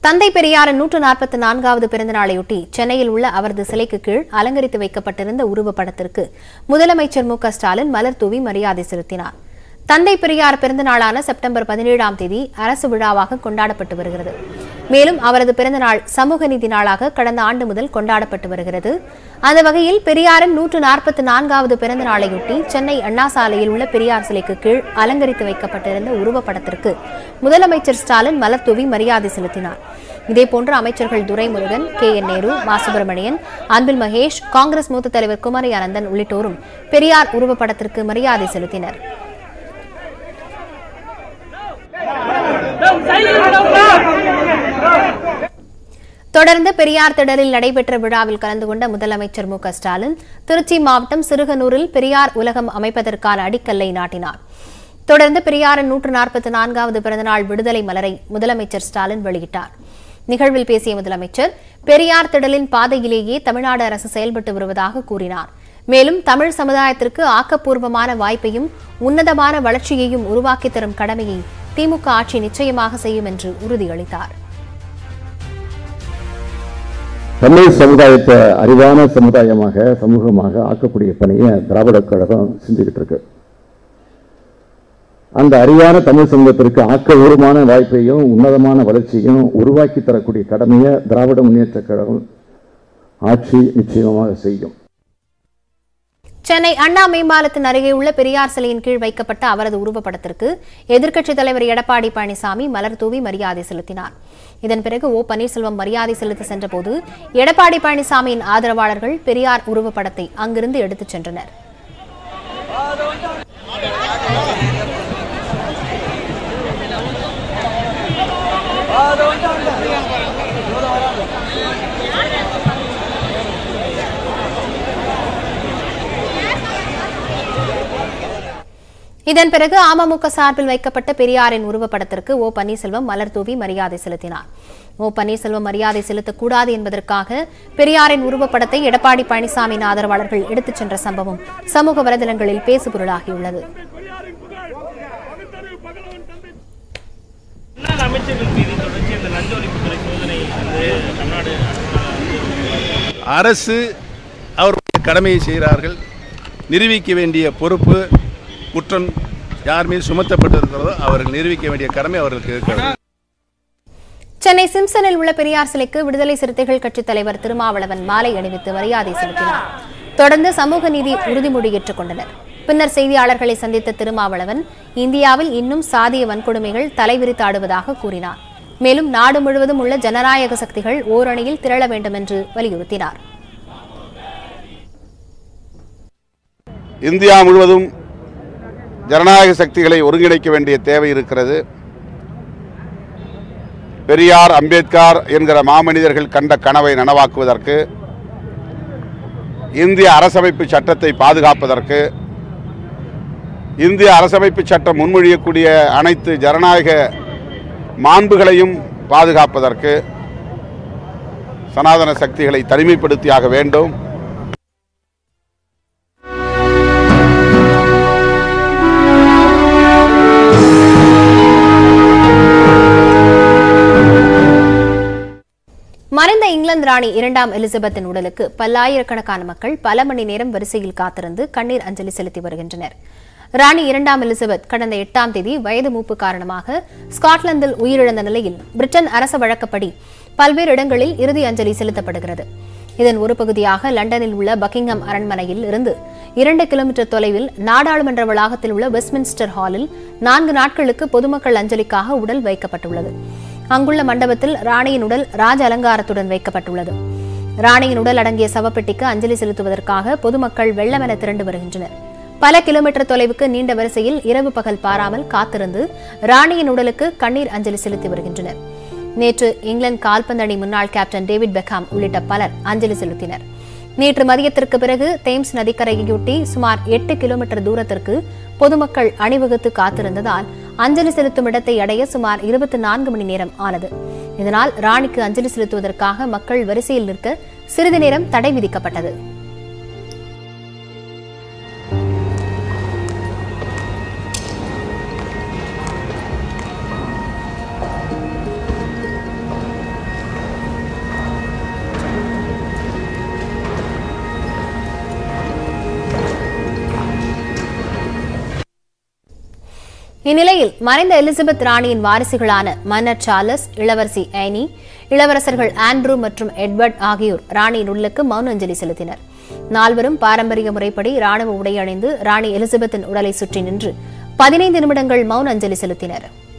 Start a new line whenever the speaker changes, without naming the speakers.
தந்தை பெரியாரின் நூற்று நாற்பத்தி நான்காவது பிறந்த நாளையொட்டி சென்னையில் உள்ள அவரது சிலைக்கு கீழ் அலங்கரித்து வைக்கப்பட்டிருந்த உருவப்படத்திற்கு முதலமைச்சர் மு க ஸ்டாலின் மலர் தூவி மரியாதை செலுத்தினார் தந்தை பெரியார் பிறந்த நாளான செப்டம்பர் பதினேழாம் தேதி அரசு விழாவாக கொண்டாடப்பட்டு வருகிறது மேலும் அவரது பிறந்த நாள் சமூக நீதி நாளாக கடந்த ஆண்டு முதல் கொண்டாடப்பட்டு வருகிறது அந்த வகையில் பெரியாரின் நூற்று நாற்பத்தி நான்காவது பிறந்த நாளையொட்டி சென்னை அண்ணா சாலையில் உள்ள பெரியார் சிலைக்கு கீழ் அலங்கரித்து வைக்கப்பட்டிருந்த உருவப்படத்திற்கு முதலமைச்சர் ஸ்டாலின் மலர் தூவி மரியாதை செலுத்தினார் இதேபோன்று அமைச்சர்கள் துரைமுருகன் கே என் நேரு மா சுப்பிரமணியன் அன்பில் மகேஷ் காங்கிரஸ் மூத்த தலைவர் குமரி அனந்தன் உள்ளிட்டோரும் பெரியார் உருவப்படத்திற்கு மரியாதை செலுத்தினர் தொடர்ந்து பெரியார் திடலில் நடைபெற்ற விழாவில் கலந்து கொண்ட முதலமைச்சர் மு க ஸ்டாலின் திருச்சி மாவட்டம் சிறுகனூரில் பெரியார் உலகம் அமைப்பதற்கான அடிக்கல்லை நாட்டினார் தொடர்ந்து பெரியாரின் நூற்று நாற்பத்தி நான்காவது பிறந்தநாள் விடுதலை மலரை முதலமைச்சர் ஸ்டாலின் வெளியிட்டார் நிகழ்வில் பேசிய முதலமைச்சர் பெரியார் திடலின் பாதையிலேயே தமிழ்நாடு அரசு செயல்பட்டு வருவதாக கூறினார் மேலும் தமிழ் சமுதாயத்திற்கு ஆக்கப்பூர்வமான வாய்ப்பையும் உன்னதமான வளர்ச்சியையும் உருவாக்கித் தரும் கடமையை திமுக ஆட்சி நிச்சயமாக செய்யும் என்று உறுதியளித்தார்
தமிழ் சமுதாயத்தை அறிவான சமுதாயமாக சமூகமாக ஆக்கக்கூடிய பணியை திராவிட கழகம் செஞ்சுக்கிட்டு இருக்கு அந்த அறிவான தமிழ் சமூகத்திற்கு ஆக்கபூர்வமான வாய்ப்பையும் உன்னதமான வளர்ச்சியையும் உருவாக்கி தரக்கூடிய கடமையை திராவிட முன்னேற்ற கழகம் ஆட்சி நிச்சயமாக செய்யும்
சென்னை அண்ணா மேம்பாலத்தின் அருகே உள்ள பெரியார் சிலையின் கீழ் வைக்கப்பட்ட அவரது உருவப்படத்திற்கு எதிர்க்கட்சித் தலைவர் எடப்பாடி பழனிசாமி மலர் தூவி மரியாதை செலுத்தினார் இதன் பிறகு ஓ பன்னீர்செல்வம் மரியாதை செலுத்த சென்றபோது எடப்பாடி பழனிசாமியின் ஆதரவாளர்கள் பெரியார் உருவப்படத்தை அங்கிருந்து எடுத்துச் சென்றனர் இதன் பிறகு அமமுக சார்பில் வைக்கப்பட்ட பெரியாரின் உருவப்படத்திற்கு ஓ பன்னீர்செல்வம் மலர் தூவி மரியாதை செலுத்தினார் ஓ பன்னீர்செல்வம் மரியாதை செலுத்தக்கூடாது என்பதற்காக பெரியாரின் உருவப்படத்தை எடப்பாடி பழனிசாமியின் ஆதரவாளர்கள் எடுத்துச் சென்ற சம்பவம் சமூக வலைதளங்களில் பேசுபொருளாகியுள்ளது
முன்னாள் அமைச்சர்கள் மீது தொடர்ச்சி அந்த லஞ்ச ஒழிப்புத்துறை சோதனை வந்து தமிழ்நாடு
அரசு அவருடைய கடமையை செய்கிறார்கள் நிரூபிக்க வேண்டிய பொறுப்பு குற்றம் யார் மீது சுமத்தப்பட்டிருக்கிறதோ அவர்கள் நிரூபிக்க வேண்டிய கடமை அவர்களுக்கு இருக்கிறது
சென்னை சிம்சனில் உள்ள பெரியார் சிலைக்கு விடுதலை சிறுத்தைகள் கட்சித் தலைவர் திருமாவளவன் மாலை அணிவித்து மரியாதை செலுத்தினார் தொடர்ந்து சமூக நீதி உறுதிமொழி ஏற்றுக் கொண்டனர் பின்னர் செய்தியாளர்களை சந்தித்த திருமாவளவன் இந்தியாவில் இன்னும் சாதிய வன்கொடுமைகள் தலைவிரித்தாடுவதாக கூறினார் மேலும் நாடு முழுவதும் உள்ள ஜனநாயக சக்திகள் ஓரணியில் திரள வேண்டும் என்று வலியுறுத்தினார்
இந்தியா முழுவதும் ஜனநாயக சக்திகளை ஒருங்கிணைக்க வேண்டிய தேவை இருக்கிறது பெரியார் அம்பேத்கர் என்கிற மாமனிதர்கள் கண்ட கனவை நனவாக்குவதற்கு இந்திய அரசமைப்பு சட்டத்தை பாதுகாப்பதற்கு இந்திய அரசமைப்பு சட்டம் முன்மொழியக்கூடிய அனைத்து ஜனநாயக மாண்புகளையும் பாதுகாப்பதற்கு சனாதன சக்திகளை தனிமைப்படுத்தியாக வேண்டும்
மறைந்த இங்கிலாந்து ராணி இரண்டாம் எலிசபெத்தின் உடலுக்கு பல்லாயிரக்கணக்கான மக்கள் பல மணி நேரம் வரிசையில் காத்திருந்து கண்ணீர் அஞ்சலி செலுத்தி வருகின்றனர் ராணி இரண்டாம் எலிசபெத் கடந்த எட்டாம் தேதி வயது மூப்பு காரணமாக ஸ்காட்லாந்தில் உயிரிழந்த நிலையில் பிரிட்டன் அரச வழக்கப்படி பல்வேறு இடங்களில் இறுதி அஞ்சலி செலுத்தப்படுகிறது இதன் ஒரு பகுதியாக லண்டனில் உள்ள பக்கிங்ஹாம் அரண்மனையில் இருந்து இரண்டு கிலோமீட்டர் தொலைவில் நாடாளுமன்ற வளாகத்தில் உள்ள வெஸ்ட்மின்ஸ்டர் ஹாலில் நான்கு நாட்களுக்கு பொதுமக்கள் அஞ்சலிக்காக உடல் வைக்கப்பட்டுள்ளது அங்குள்ள மண்டபத்தில் ராணியின் உடல் ராஜ அலங்காரத்துடன் வைக்கப்பட்டுள்ளது ராணியின் உடல் அடங்கிய சவப்பெட்டிக்கு அஞ்சலி செலுத்துவதற்காக பொதுமக்கள் வெள்ளமென திரண்டு வருகின்றனர் பல கிலோமீட்டர் தொலைவுக்கு நீண்ட வரிசையில் இரவு பகல் பாராமல் காத்திருந்து ராணியின் உடலுக்கு கண்ணீர் அஞ்சலி செலுத்தி வருகின்றனர் நேற்று இங்கிலாந்து கால்பந்து அணி முன்னாள் கேப்டன் டேவிட் பெக்காம் உள்ளிட்ட பலர் அஞ்சலி செலுத்தினர் நேற்று மதியத்திற்கு பிறகு தேம்ஸ் நதிக்கரையொட்டி சுமார் எட்டு கிலோமீட்டர் தூரத்திற்கு பொதுமக்கள் அணிவகுத்து காத்திருந்ததால் அஞ்சலி செலுத்தும் இடத்தை அடைய சுமார் இருபத்தி நான்கு மணி நேரம் ஆனது இதனால் ராணிக்கு அஞ்சலி செலுத்துவதற்காக மக்கள் வரிசையில் நிற்க சிறிது நேரம் தடை விதிக்கப்பட்டது இந்நிலையில் மறைந்த எலிசபெத் ராணியின் வாரிசுகளான மன்னர் சார்லஸ் இளவரசி ஆனி இளவரசர்கள் ஆண்ட்ரூ மற்றும் எட்வர்ட் ஆகியோர் ராணியின் உடலுக்கு மௌன அஞ்சலி செலுத்தினர் நால்வரும் பாரம்பரிய முறைப்படி ராணுவ உடை அணிந்து ராணி எலிசபெத்தின் உடலை சுற்றி நின்று பதினைந்து நிமிடங்கள் மௌன அஞ்சலி செலுத்தினர்